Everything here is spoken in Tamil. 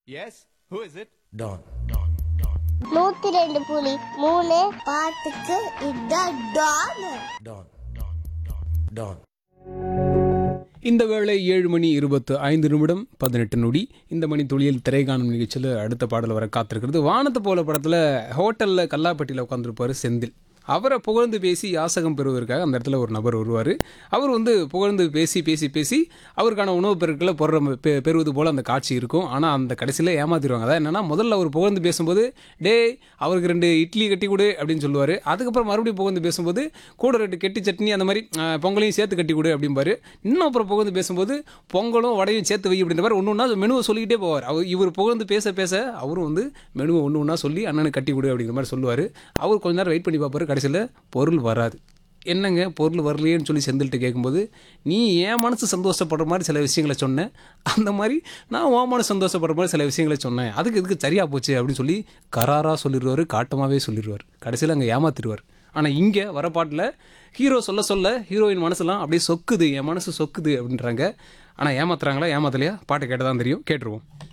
Yes? Who is it? Don. நூத்தி ரெண்டு புலி மூணு பாட்டுக்கு இதான் டான் Don. Don. இந்த வேளை ஏழு மணி இருபத்து ஐந்து நிமிடம் பதினெட்டு நொடி இந்த மணி துளியில் திரைகாணும் நிகழ்ச்சியில் அடுத்த பாடல் வர காத்திருக்கிறது வானத்தை போல படத்தில் ஹோட்டலில் கல்லாப்பட்டியில் உட்காந்துருப்பார் செந்தில் அவரை புகழ்ந்து பேசி யாசகம் பெறுவதற்காக அந்த இடத்துல ஒரு நபர் வருவார் அவர் வந்து புகழ்ந்து பேசி பேசி பேசி அவருக்கான உணவுப் பொருட்களை பொருற பெ- பெறுவது போல் அந்த காட்சி இருக்கும் ஆனால் அந்த கடைசியில் ஏமாத்திடுவாங்க அதான் என்னன்னா முதல்ல அவர் புகழ்ந்து பேசும்போது டேய் அவருக்கு ரெண்டு இட்லி கட்டி கொடு அப்படின்னு சொல்லுவார் அதுக்கப்புறம் மறுபடியும் புகழ்ந்து பேசும்போது கூட ரெண்டு கெட்டி சட்னி அந்த மாதிரி அஹ், பொங்கலையும் சேர்த்து கட்டி கொடு அப்படிம்பாரு இன்னும் அப்புறம் புகழ்ந்து பேசும்போது பொங்கலும் வடையும் சேர்த்து வை அப்படின்ற மாதிரி ஒன்று ஒன்றா மெனுவை சொல்லிக்கிட்டே போவார் அவர் இவர் புகழ்ந்து பேச பேச அவரும் வந்து மெனுவை ஒன்று ஒன்றா சொல்லி அண்ணனுக்கு கட்டி கொடு அப்படிங்கிற மாதிரி சொல்லுவார் அவர் கொஞ்ச நேரம் வெயிட் பண்ணி பார்ப்பாரு கடைசியில் பொருள் வராது என்னங்க பொருள் வரலையேன்னு சொல்லி செந்தில்கிட்ட கேட்கும்போது நீ என் மனசு சந்தோஷப்படுற மாதிரி சில விஷயங்களை சொன்னேன் அந்த மாதிரி நான் உன் மனசு சந்தோஷப்படுற மாதிரி சில விஷயங்களை சொன்னேன் அதுக்கு இதுக்கு சரியாக போச்சு அப்படின்னு சொல்லி கராராக சொல்லிடுவார் காட்டமாகவே சொல்லிடுவார் கடைசியில் அங்கே ஏமாத்திடுவார் ஆனால் இங்கே வர பாட்டில் ஹீரோ சொல்ல சொல்ல ஹீரோயின் மனசுலாம் அப்படியே சொக்குது என் மனசு சொக்குது அப்படின்றாங்க ஆனால் ஏமாத்துறாங்களா ஏமாத்தலையா பாட்டை கேட்டதான் தெரியும் கேட்டுருவோம்